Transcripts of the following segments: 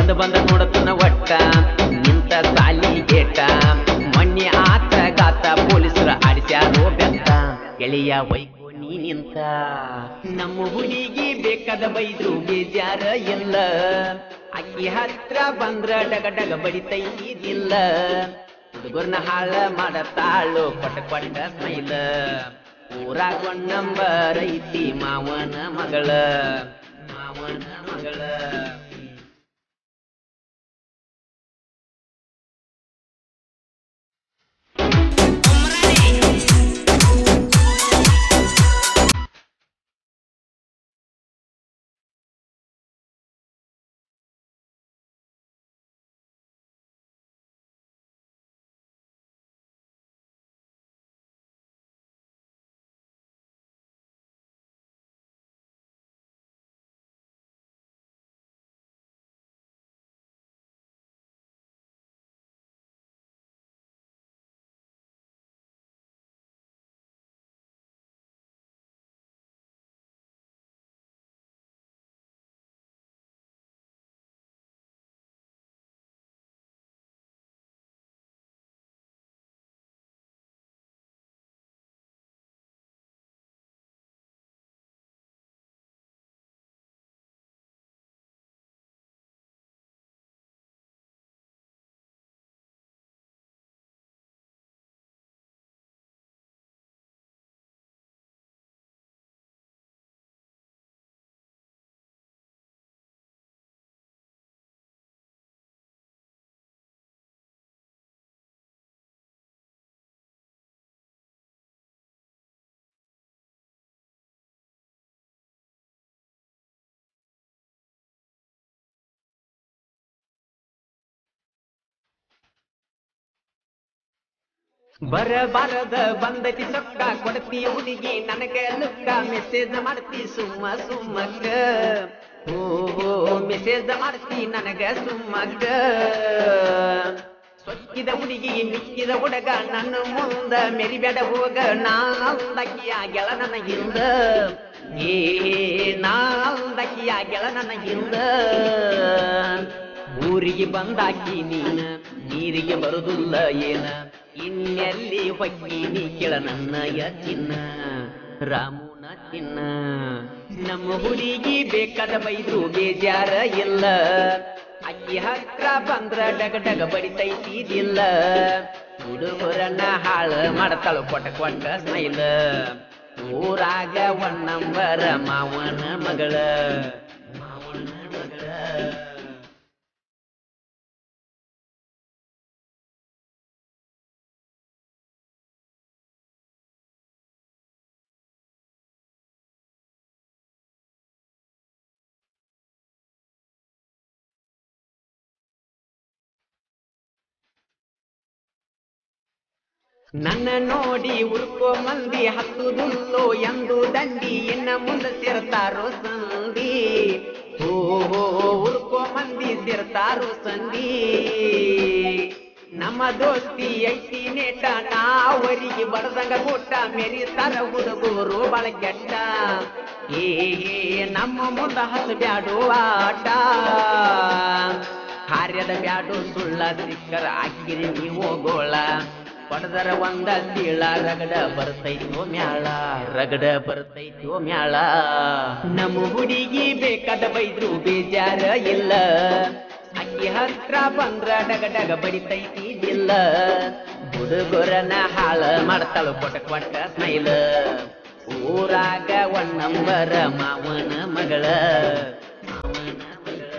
ಬಂದ ಬಂದ ನೋಡತನ ಒಟ್ಟ ನಿಂತ ಸಾಲಿ ಗೇಟ ಮೊನ್ನೆ ಆತ ಗಾತ ಪೊಲೀಸರ ಆಡಿಸ್ಯಾರೋ ಬೆತ್ತ ಗೆಳೆಯ ವೈಕೋ ನೀ ನಿಂತ ನಮ್ಮ ಹುಡುಗಿ ಬೇಕಾದ ಬೈದ್ರು ಬೇಜಾರ ಇಲ್ಲ ಅಕ್ಕಿ ಹತ್ರ ಬಂದ್ರ ಡಗ ಡಗ ಬಡಿತೈದಿಲ್ಲ ಹುಡುಗರ್ನ ಹಾಳ ಮಾಡತಾಳು ಕೊಟ್ಟ ಕೊಟ್ಟ ಸ್ಮೈಲ ಊರಾಗ ಒಂದ್ ನಂಬರ್ ಐತಿ ಮಾವನ ಮಗಳ ಮಾವನ ಮಗಳ ಬರಬಾರದ ಬಂದತಿ ಸೊಕ್ಕ ಕೊಡ್ತಿ ಹುಡುಗಿ ನನಗೆ ಲುಕ್ಕ ಮೆಸೇಜ್ ಮಾಡ್ತಿ ಸುಮ್ಮ ಸುಮ್ಮಕ್ಕ ಓಹೋ ಮೆಸೇಜ್ ಮಾಡ್ತಿ ನನಗ ಸುಮ್ಮಕ್ಕ ಸೊಕ್ಕಿದ ಹುಡುಗಿ ಮಿಕ್ಕಿದ ಹುಡುಗ ನನ್ನ ಮುಂದ ಮೆರಿಬೇಡ ಹೋಗ ನಾಲ್ದಕ್ಕಿಯ ಗೆಳ ನನ್ನ ಹಿಂದ ಏ ನಾಲ್ದಕ್ಕಿಯ ಗೆಳ ನನ್ನ ಹಿಂದ ಊರಿಗೆ ಬಂದಾಕಿ ನೀನ ನೀರಿಗೆ ಬರುದಿಲ್ಲ ಏನ ಇನ್ನೆಲ್ಲಿ ಹೊಕ್ಕೀನಿ ಕೆಳ ನನ್ನ ಚಿನ್ನ ರಾಮುನ ಚಿನ್ನ ನಮ್ಮ ಹುಡುಗಿ ಬೇಕಾದ ಬೈದ್ರು ಬೇಜಾರ ಇಲ್ಲ ಅಕ್ಕಿ ಹತ್ರ ಬಂದ್ರ ಡಗ ಡಗ ಬಡಿತೈತಿದಿಲ್ಲ ಹುಡುಗರನ್ನ ಹಾಳ ಮಾಡ್ತಾಳು ಕೊಟ್ಟ ಕೊಟ್ಟ ಸ್ಮೈಲ ಊರಾಗ ಒನ್ ನಂಬರ ಮಾವನ ಮಗಳ ಮಾವನ ಮಗಳ ನನ್ನ ನೋಡಿ ಉಳ್ಕೋ ಮಂದಿ ಹತ್ತುದುಲ್ಲೋ ಎಂದು ದಂಡಿ ಇನ್ನ ಮುಂದೆ ಸೇರ್ತಾರೋ ಸಂದಿ ಓಹೋ ಉಳ್ಕೋ ಮಂದಿ ಸೇರ್ತಾರೋ ಸಂದಿ ನಮ್ಮ ದೋಸ್ತಿ ಐತಿ ನೇಟ ನಾವರಿಗೆ ಬಡದಂಗ ಕೊಟ್ಟ ಮೆರಿತಾರ ಹುಡುಗರು ಬಾಳ ಕೆಟ್ಟ ಏ ಏ, ನಮ್ಮ ಮುಂದ ಹಸ ಬ್ಯಾಡು ಆಟ ಕಾರ್ಯದ ಬ್ಯಾಡು ಸುಳ್ಳ ಸಿಕ್ಕರ ಹಾಕಿರಿ ನೀವು ಗೋಳ ಪಡೆದರ ಒಂದ ಸೀಳ ರಗಡ ಬರ್ತೈತೋ ಮ್ಯಾಳ ರಗಡ ಬರ್ತೈತೋ ಮ್ಯಾಳ ನಮ್ಮ ಹುಡುಗಿ ಬೇಕಾದ ಬೈದ್ರು ಬೇಜಾರ ಇಲ್ಲ ಅಕ್ಕಿ ಹತ್ರ ಬಂದ್ರ ಡಗ ಡಗ ಬಡಿತೈತಿದಿಲ್ಲ ಹುಡುಗರನ್ನ ಹಾಳ ಮಾಡ್ತಾಳು ಕೊಟ್ಟ ಕೊಟ್ಟ ಸ್ಮೈಲ ಊರಾಗ ಒನ್ ನಂಬರ ಮಾವನ ಮಗಳ ಮಾವನ ಮಗಳ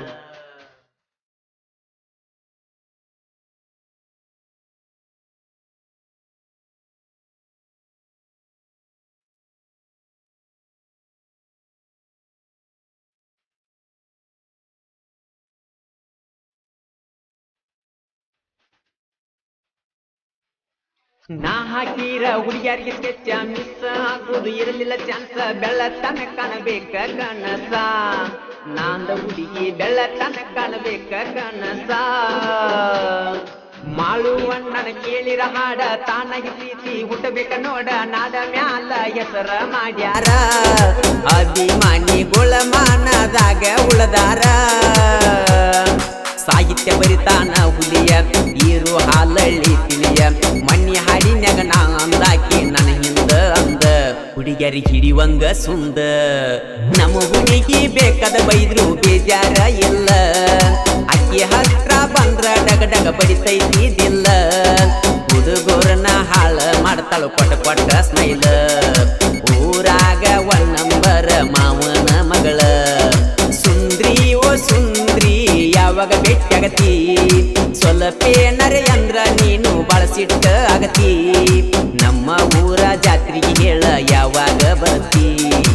ನಾ ಹಾಕಿರ ಹುಡುಗಿಯರಿಗೆ ಸ್ಕೆಚ್ ಮಿಸ್ ಆಗೋದು ಇರಲಿಲ್ಲ ಚಾನ್ಸ್ ಬೆಳ್ಳತನ ಕಾಣಬೇಕ ಕನಸ ನಾಂದ ಹುಡುಗಿ ಬೆಳ್ಳತನ ಕಾಣಬೇಕ ಕನಸ ಮಾಳುವಣ್ಣನ ಕೇಳಿರ ಹಾಡ ತಾನಾಗಿ ಪ್ರೀತಿ ಹುಟ್ಟಬೇಕ ನೋಡ ನಾಡ ಮ್ಯಾಲ ಹೆಸರ ಮಾಡ್ಯಾರ ಅಭಿಮಾನಿಗಳ ಮಾನದಾಗ ಉಳದಾರ ಸಾಹಿತ್ಯ ಬರಿತಾನ ಹುಲಿಯ ಈರು ಹಾಲಳ್ಳಿ ತಿಳಿಯ ಮಣ್ಣಿ ಹಾಡಿನ್ಯಾಗ ನಾ ಅಂದಾಕಿ ನನ್ನ ಹಿಂದ ಅಂದ ಹುಡುಗಿಯರಿಗೆ ಹಿಡಿವಂಗ ಸುಂದ ನಮ್ಮ ಹುಡುಗಿ ಬೇಕಾದ ಬೈದ್ರು ಬೇಜಾರ ಇಲ್ಲ ಅಕ್ಕಿ ಹತ್ರ ಬಂದ್ರ ಡಗ ಡಗ ಬಡಿತೈತಿ ದಿಲ್ಲ ಹುಡುಗರನ್ನ ಹಾಳ ಮಾಡ್ತಾಳು ಕೊಟ್ಟ ಕೊಟ್ಟ ಸ್ಮೈಲ ಊರಾಗ ಒನ್ ನಂಬರ್ ಮಾವನ ಮಗಳ ಸುಂದ್ರಿ ಓ ಸುಂದ್ರಿ ಯಾವಾಗ ಭೇಟಿಯಾಗತಿ ಸ್ವಲ್ಪೇನರೆ ಅಂದ್ರ ನೀನು ಬಳಸಿಟ್ಟ ಆಗತಿ ನಮ್ಮ ಊರ ಜಾತ್ರೆಗೆ ಹೇಳ ಯಾವಾಗ ಬರ್ತಿ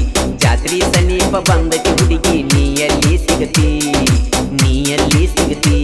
ಜಾತ್ರೆ ಸಮೀಪ ಬಂದತಿ ಹುಡುಗಿ ನೀ ಎಲ್ಲಿ ಸಿಗತಿ ನೀ ಎಲ್ಲಿ ಸಿಗತಿ